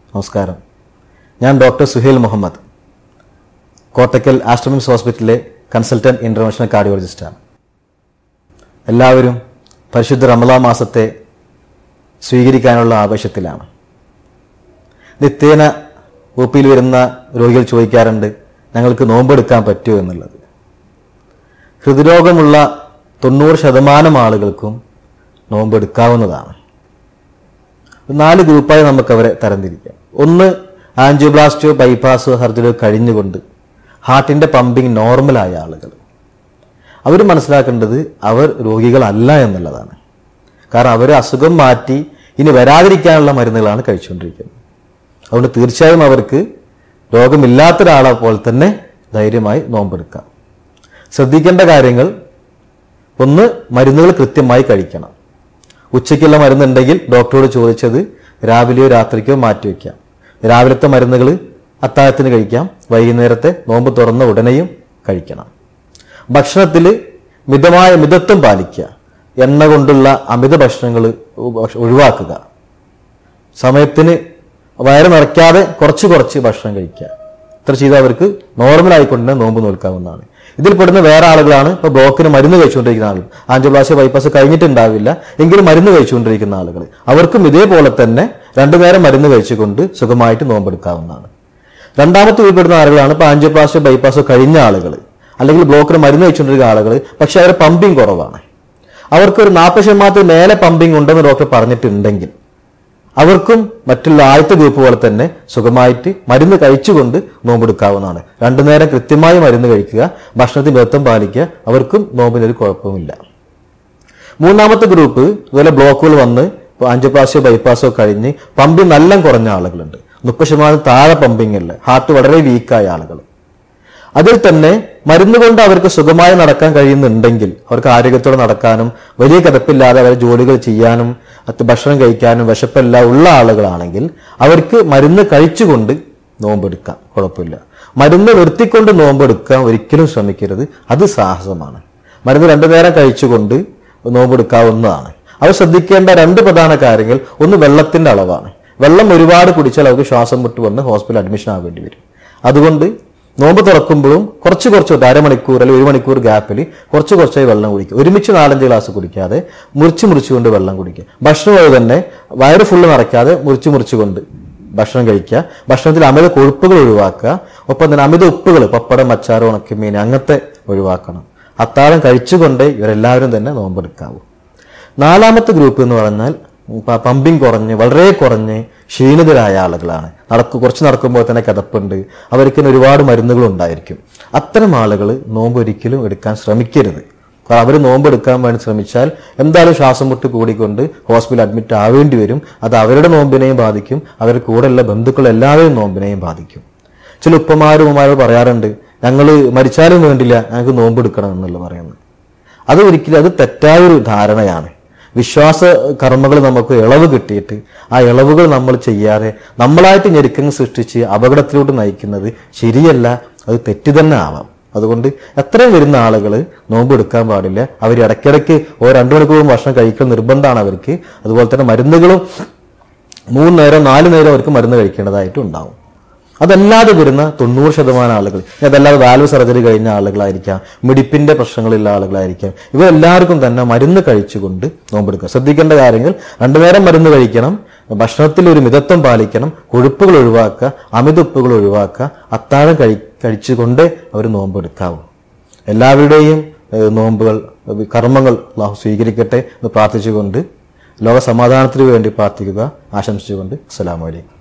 നമസ്കാരം ഞാൻ ഡോക്ടർ സുഹേൽ മുഹമ്മദ് കോട്ടക്കൽ ആസ്ട്രമിക്സ് ഹോസ്പിറ്റലിലെ കൺസൾട്ടന്റ് ഇന്റർനാഷണൽ കാർഡിയോളജിസ്റ്റാണ് എല്ലാവരും പരിശുദ്ധ റമലാ മാസത്തെ സ്വീകരിക്കാനുള്ള ആവശ്യത്തിലാണ് നിത്യേന ഒ പിയിൽ വരുന്ന രോഗികൾ ചോദിക്കാറുണ്ട് ഞങ്ങൾക്ക് നോമ്പെടുക്കാൻ പറ്റുമോ എന്നുള്ളത് ഹൃദ്രോഗമുള്ള തൊണ്ണൂറ് ശതമാനം ആളുകൾക്കും നോമ്പെടുക്കാവുന്നതാണ് നാല് ഗ്രൂപ്പായി നമുക്ക് അവരെ തരംതിരിക്കാം ഒന്ന് ആൻജിയോബ്ലാസ്റ്റോ ബൈപ്പാസോ സർജറിയോ കഴിഞ്ഞുകൊണ്ട് ഹാർട്ടിന്റെ പമ്പിങ് നോർമലായ ആളുകൾ അവർ മനസ്സിലാക്കേണ്ടത് അവർ രോഗികളല്ല എന്നുള്ളതാണ് കാരണം അവർ അസുഖം മാറ്റി ഇനി വരാതിരിക്കാനുള്ള മരുന്നുകളാണ് കഴിച്ചുകൊണ്ടിരിക്കുന്നത് അതുകൊണ്ട് തീർച്ചയായും അവർക്ക് രോഗമില്ലാത്ത ഒരാളെ പോലെ തന്നെ ധൈര്യമായി നോമ്പെടുക്കാം ശ്രദ്ധിക്കേണ്ട കാര്യങ്ങൾ ഒന്ന് മരുന്നുകൾ കൃത്യമായി കഴിക്കണം ഉച്ചയ്ക്കുള്ള മരുന്നുണ്ടെങ്കിൽ ഡോക്ടറോട് ചോദിച്ചത് രാവിലെയോ രാത്രിക്കോ മാറ്റിവെക്കാം രാവിലത്തെ മരുന്നുകൾ അത്താഴത്തിന് കഴിക്കാം വൈകുന്നേരത്തെ നോമ്പ് തുറന്ന ഉടനെയും കഴിക്കണം ഭക്ഷണത്തിൽ മിതമായ മിതത്വം പാലിക്കുക എണ്ണ കൊണ്ടുള്ള അമിത ഭക്ഷണങ്ങൾ ഒഴിവാക്കുക സമയത്തിന് വയറ് നിറയ്ക്കാതെ കുറച്ച് കുറച്ച് ഭക്ഷണം കഴിക്കുക ഇത്ര ചെയ്താൽ അവർക്ക് നോർമൽ ആയിക്കൊണ്ട് തന്നെ നോമ്പ് നോൽക്കാവുന്നതാണ് ഇതിൽ പെടുന്ന വേറെ ആളുകളാണ് ഇപ്പോൾ ബ്ലോക്കിന് മരുന്ന് കഴിച്ചുകൊണ്ടിരിക്കുന്ന ആളുകൾ ആൻജിയോപ്ലാസ്റ്റിയ ബൈപ്പാസ് കഴിഞ്ഞിട്ടുണ്ടാവില്ല എങ്കിലും മരുന്ന് കഴിച്ചുകൊണ്ടിരിക്കുന്ന ആളുകൾ അവർക്കും ഇതേപോലെ തന്നെ രണ്ടു നേരം മരുന്ന് കഴിച്ചുകൊണ്ട് സുഖമായിട്ട് നോമ്പെടുക്കാവുന്നതാണ് രണ്ടാമത്തെ ഉൾപ്പെടുന്ന ആളുകളാണ് ഇപ്പോൾ ആൻജിയോപ്ലാസ്റ്റിയ ബൈപ്പാസ് കഴിഞ്ഞ ആളുകൾ അല്ലെങ്കിൽ ബ്ലോക്കിന് മരുന്ന് കഴിച്ചുകൊണ്ടിരിക്കുന്ന ആളുകൾ പക്ഷെ അവരുടെ പമ്പിങ് കുറവാണ് അവർക്ക് ഒരു നാൽപ്പത് ശതമാനത്തിൽ മേലെ പമ്പിങ് ഉണ്ടെന്ന് ഡോക്ടർ പറഞ്ഞിട്ടുണ്ടെങ്കിൽ അവർക്കും മറ്റുള്ള ആദ്യത്തെ ഗ്രൂപ്പ് പോലെ തന്നെ സുഖമായിട്ട് മരുന്ന് കഴിച്ചുകൊണ്ട് നോമ്പെടുക്കാവുന്നതാണ് രണ്ടു നേരം കൃത്യമായി മരുന്ന് കഴിക്കുക ഭക്ഷണത്തിൽ ബന്ധം പാലിക്കുക അവർക്കും നോമ്പിനൊരു കുഴപ്പമില്ല മൂന്നാമത്തെ ഗ്രൂപ്പ് ഇതുപോലെ ബ്ലോക്കുകൾ വന്ന് ആൻജിയോപ്ലാസ്റ്റിയോ ബൈപ്പാസോ കഴിഞ്ഞ് പമ്പിങ് നല്ല കുറഞ്ഞ ആളുകളുണ്ട് മുപ്പത് ശതമാനം താഴെ പമ്പിങ് അല്ല ഹാർട്ട് വളരെ വീക്കായ ആളുകൾ അതിൽ തന്നെ മരുന്ന് കൊണ്ട് അവർക്ക് സുഖമായി നടക്കാൻ കഴിയുന്നുണ്ടെങ്കിൽ അവർക്ക് ആരോഗ്യത്തോടെ നടക്കാനും വലിയ കിടപ്പില്ലാതെ അവരെ ജോലികൾ ചെയ്യാനും അത് ഭക്ഷണം കഴിക്കാനും വിശപ്പെല്ലാം ഉള്ള ആളുകളാണെങ്കിൽ അവർക്ക് മരുന്ന് കഴിച്ചുകൊണ്ട് നോമ്പെടുക്കാം കുഴപ്പമില്ല മരുന്ന് നിർത്തിക്കൊണ്ട് നോമ്പെടുക്കാൻ ഒരിക്കലും ശ്രമിക്കരുത് അത് സാഹസമാണ് മരുന്ന് രണ്ടു നേരം കഴിച്ചുകൊണ്ട് നോമ്പെടുക്കാവുന്നതാണ് അവർ ശ്രദ്ധിക്കേണ്ട രണ്ട് പ്രധാന കാര്യങ്ങൾ ഒന്ന് വെള്ളത്തിന്റെ അളവാണ് വെള്ളം ഒരുപാട് കുടിച്ചാൽ അവർക്ക് ശ്വാസം മുട്ട് വന്ന് ഹോസ്പിറ്റൽ അഡ്മിഷൻ ആവേണ്ടി വരും അതുകൊണ്ട് നോമ്പ് തുറക്കുമ്പോഴും കുറച്ച് കുറച്ച് ഒരു അരമണിക്കൂർ അല്ലെങ്കിൽ ഒരു മണിക്കൂർ ഗ്യാപ്പിൽ കുറച്ച് കുറച്ചായി വെള്ളം കുടിക്കുക ഒരുമിച്ച് നാലഞ്ച് ഗ്ലാസ് കുടിക്കാതെ മുറിച്ച് മുറിച്ചുകൊണ്ട് വെള്ളം കുടിക്കുക ഭക്ഷണം അത് തന്നെ വയറ് ഫുള്ള് നിറയ്ക്കാതെ മുറിച്ച് മുറിച്ചുകൊണ്ട് ഭക്ഷണം കഴിക്കുക ഭക്ഷണത്തിൽ അമിത കൊഴുപ്പുകൾ ഒഴിവാക്കുക ഒപ്പം തന്നെ അമിത ഉപ്പുകൾ പപ്പടം അച്ചാറ് ഉണക്കമീൻ അങ്ങനത്തെ ഒഴിവാക്കണം അത്താഴം കഴിച്ചുകൊണ്ടേ ഇവരെല്ലാവരും തന്നെ നോമ്പെടുക്കാവൂ നാലാമത്തെ ഗ്രൂപ്പ് എന്ന് പറഞ്ഞാൽ പ- പമ്പിങ് കുറഞ്ഞ് വളരെ കുറഞ്ഞ് ക്ഷീണിതരായ ആളുകളാണ് നടക്കു കുറച്ച് നടക്കുമ്പോൾ തന്നെ കിതപ്പുണ്ട് അവർക്ക് ഇന്ന് ഒരുപാട് മരുന്നുകൾ ഉണ്ടായിരിക്കും അത്തരം ആളുകൾ നോമ്പ് ഒരിക്കലും എടുക്കാൻ ശ്രമിക്കരുത് കാരണം അവർ നോമ്പ് എടുക്കാൻ വേണ്ടി ശ്രമിച്ചാൽ എന്തായാലും ശ്വാസം മുട്ട് കൂടിക്കൊണ്ട് ഹോസ്പിറ്റൽ അഡ്മിറ്റ് ആവേണ്ടി വരും അത് അവരുടെ നോമ്പിനെയും ബാധിക്കും അവരുടെ കൂടെയുള്ള ബന്ധുക്കൾ എല്ലാവരെയും നോമ്പിനെയും ബാധിക്കും ചില ഉപ്പമാരും ഉമ്മമാരും പറയാറുണ്ട് ഞങ്ങൾ മരിച്ചാലും വേണ്ടില്ല ഞങ്ങൾക്ക് നോമ്പ് എടുക്കണം എന്നുള്ള പറയുന്നത് അത് ഒരിക്കലും അത് തെറ്റായൊരു ധാരണയാണ് വിശ്വാസ കർമ്മങ്ങൾ നമുക്ക് ഇളവ് കിട്ടിയിട്ട് ആ ഇളവുകൾ നമ്മൾ ചെയ്യാതെ നമ്മളായിട്ട് ഞെരുക്കങ്ങൾ സൃഷ്ടിച്ച് അപകടത്തിലോട്ട് നയിക്കുന്നത് ശരിയല്ല അത് തെറ്റ് തന്നെ ആവാം അതുകൊണ്ട് എത്രയും വരുന്ന ആളുകൾ നോമ്പ് എടുക്കാൻ പാടില്ല അവർ ഇടയ്ക്കിടയ്ക്ക് ഓ രണ്ടു മണിക്കൂറും ഭക്ഷണം കഴിക്കൽ നിർബന്ധമാണ് അവർക്ക് അതുപോലെ തന്നെ മരുന്നുകളും മൂന്ന് നേരം നാല് നേരം അവർക്ക് മരുന്ന് കഴിക്കേണ്ടതായിട്ട് ഉണ്ടാവും അതല്ലാതെ വരുന്ന തൊണ്ണൂറ് ശതമാനം ആളുകൾ ഇനി അതല്ലാതെ വാൽവ് സർജറി കഴിഞ്ഞ ആളുകളായിരിക്കാം മിടിപ്പിന്റെ പ്രശ്നങ്ങളുള്ള ആളുകളായിരിക്കാം ഇവരെല്ലാവർക്കും തന്നെ മരുന്ന് കഴിച്ചുകൊണ്ട് നോമ്പെടുക്കുക ശ്രദ്ധിക്കേണ്ട കാര്യങ്ങൾ രണ്ടു നേരം മരുന്ന് കഴിക്കണം ഭക്ഷണത്തിൽ ഒരു മിതത്വം പാലിക്കണം കൊഴുപ്പുകൾ ഒഴിവാക്കുക അമിത ഉപ്പുകൾ ഒഴിവാക്കുക അത്താഴം കഴി കഴിച്ചുകൊണ്ടേ അവർ നോമ്പെടുക്കാവൂ എല്ലാവരുടെയും ഏഹ്, നോമ്പുകൾ ഏഹ്, കർമ്മങ്ങൾ അള്ളാഹു സ്വീകരിക്കട്ടെ എന്ന് പ്രാർത്ഥിച്ചുകൊണ്ട് ലോക സമാധാനത്തിന് വേണ്ടി പ്രാർത്ഥിക്കുക ആശംസിച്ചുകൊണ്ട് അസ്സലാമു അലൈക്കും